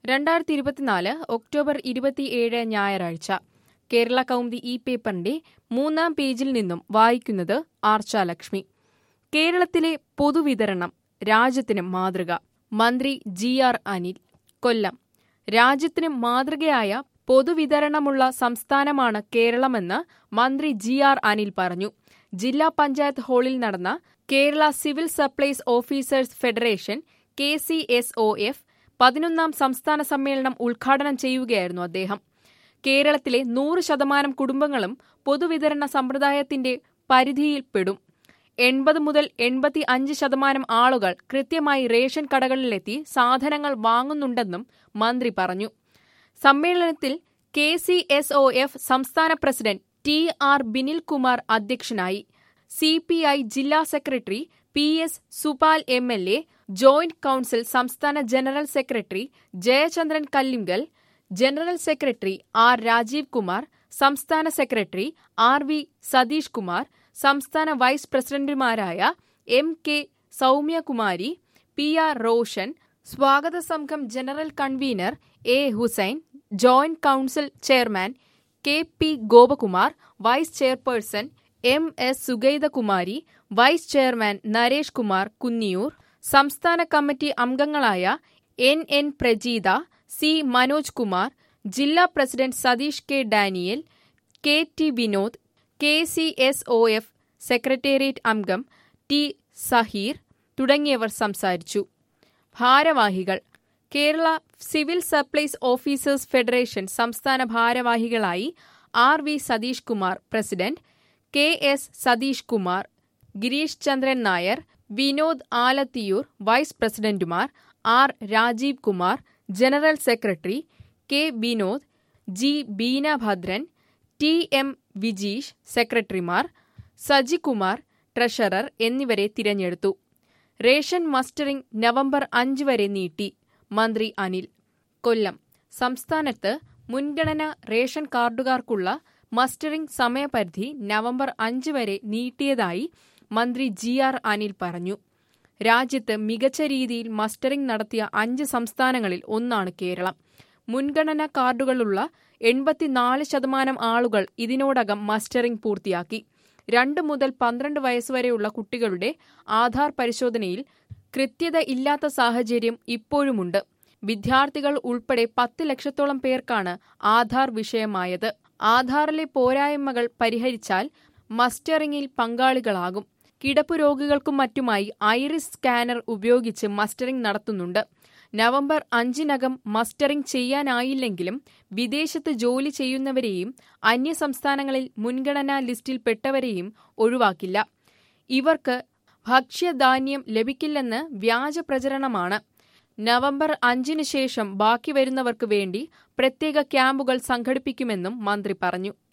രണ്ടായിരത്തി ഇരുപത്തിനാല് ഒക്ടോബർ ഇരുപത്തിയേഴ് ഞായറാഴ്ച കേരള കൗമുദി ഈ പേപ്പറിന്റെ മൂന്നാം പേജിൽ നിന്നും വായിക്കുന്നത് ആർച്ചാലക്ഷ്മി കേരളത്തിലെ പൊതുവിതരണം രാജ്യത്തിന് മാതൃക മന്ത്രി ജി ആർ അനിൽ കൊല്ലം രാജ്യത്തിന് മാതൃകയായ പൊതുവിതരണമുള്ള സംസ്ഥാനമാണ് കേരളമെന്ന് മന്ത്രി ജി ആർ അനിൽ പറഞ്ഞു ജില്ലാ പഞ്ചായത്ത് ഹാളിൽ നടന്ന Kerala civil supplies officers federation K C S O F പതിനൊന്നാം സംസ്ഥാന സമ്മേളനം ഉദ്ഘാടനം ചെയ്യുകയായിരുന്നു അദ്ദേഹം കേരളത്തിലെ നൂറ് ശതമാനം കുടുംബങ്ങളും പൊതുവിതരണ സമ്പ്രദായത്തിന്റെ പരിധിയിൽപ്പെടും എൺപത് മുതൽ എൺപത്തി അഞ്ച് ശതമാനം ആളുകൾ കൃത്യമായി റേഷൻ കടകളിലെത്തി സാധനങ്ങൾ വാങ്ങുന്നുണ്ടെന്നും മന്ത്രി പറഞ്ഞു സമ്മേളനത്തിൽ K C S O F സംസ്ഥാന പ്രസിഡന്റ് ടി ആർ ബിനിൽകുമാർ അധ്യക്ഷനായി സി പി ഐ ജില്ലാ secretary P S Supal M L A joint council സംസ്ഥാന general secretary Jayachandran Kallingal general secretary R Rajeev Kumar സംസ്ഥാന secretary R V Satheesh Kumar സംസ്ഥാന വൈസ് പ്രസിഡന്റുമാരായ M K Soumyakumari P R Roshan സ്വാഗത സംഘം general convener A Hussain joint council chairman K P Gopakumar vice chairperson M S സുഗൈതകുമാരി vice chairman Naresh Kumar Kunniyoor സംസ്ഥാന committee അംഗങ്ങളായ N N Prajeetha C Manoj Kumar ജില്ലാ president Satheesh K Daniel K T Vinod K C S O F secretariat അംഗം T Zaheer തുടങ്ങിയവർ സംസാരിച്ചു ഭാരവാഹികൾ Kerala civil supplies officers federation സംസ്ഥാന ഭാരവാഹികളായി R V Satheesh Kumar president K S Satheesh Kumar Girish Chandran Nair Vinod Alathiyoor vice പ്രസിഡന്റുമാർ R Rajeev Kumar general secretary K Vinod G Beenabhadran T M Vijeesh സെക്രട്ടറിമാർ Sajikumar treasurer എന്നിവരെ തിരഞ്ഞെടുത്തു റേഷൻ മസ്റ്ററിംഗ് നവംബർ അഞ്ച് വരെ നീട്ടി മന്ത്രി അനിൽ കൊല്ലം സംസ്ഥാനത്ത് മുൻഗണന റേഷൻ കാർഡുകാർക്കുള്ള മസ്റ്ററിംഗ് സമയപരിധി നവംബർ അഞ്ച് വരെ നീട്ടിയതായി മന്ത്രി ജി ആർ അനിൽ പറഞ്ഞു രാജ്യത്ത് മികച്ച രീതിയിൽ മസ്റ്ററിംഗ് നടത്തിയ അഞ്ച് സംസ്ഥാനങ്ങളിൽ ഒന്നാണ് കേരളം മുൻഗണനാ കാർഡുകളുള്ള എൺപത്തിനാല് ശതമാനം ആളുകൾ ഇതിനോടകം മസ്റ്ററിംഗ് പൂർത്തിയാക്കി രണ്ട് മുതൽ പന്ത്രണ്ട് വയസ്സുവരെയുള്ള കുട്ടികളുടെ ആധാർ പരിശോധനയിൽ കൃത്യത ഇല്ലാത്ത സാഹചര്യം ഇപ്പോഴുമുണ്ട് വിദ്യാർത്ഥികൾ ഉൾപ്പെടെ പത്ത് ലക്ഷത്തോളം പേർക്കാണ് ആധാർ വിഷയമായത് ആധാറിലെ പോരായ്മകൾ പരിഹരിച്ചാൽ മസ്റ്ററിംഗിൽ പങ്കാളികളാകും കിടപ്പു രോഗികൾക്കും മറ്റുമായി ഐറിസ് സ്കാനർ ഉപയോഗിച്ച് മസ്റ്ററിംഗ് നടത്തുന്നുണ്ട് നവംബർ അഞ്ചിനകം മസ്റ്ററിംഗ് ചെയ്യാനായില്ലെങ്കിലും വിദേശത്ത് ജോലി ചെയ്യുന്നവരെയും അന്യസംസ്ഥാനങ്ങളിൽ മുൻഗണനാ ലിസ്റ്റിൽപ്പെട്ടവരെയും ഒഴിവാക്കില്ല ഇവർക്ക് ഭക്ഷ്യധാന്യം ലഭിക്കില്ലെന്ന് വ്യാജ പ്രചരണമാണ് നവംബർ അഞ്ചിന് ശേഷം ബാക്കി വരുന്നവർക്ക് വേണ്ടി പ്രത്യേക ക്യാമ്പുകൾ സംഘടിപ്പിക്കുമെന്നും മന്ത്രി പറഞ്ഞു